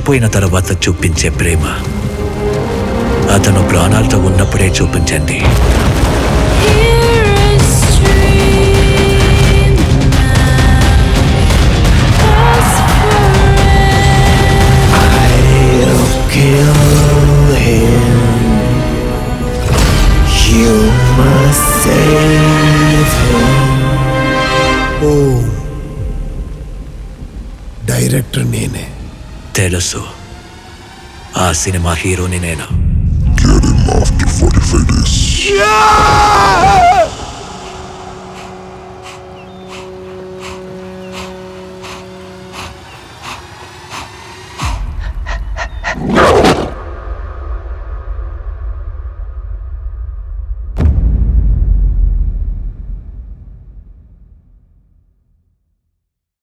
చనిపోయిన తర్వాత చూపించే ప్రేమ అతను ప్రాణాలతో ఉన్నప్పుడే చూపించండి Kill him. You must save him. ఓ డైరెక్టర్ నేనే తెలుసు ఆ సినిమా హీరోని నేను Get him after 45 days.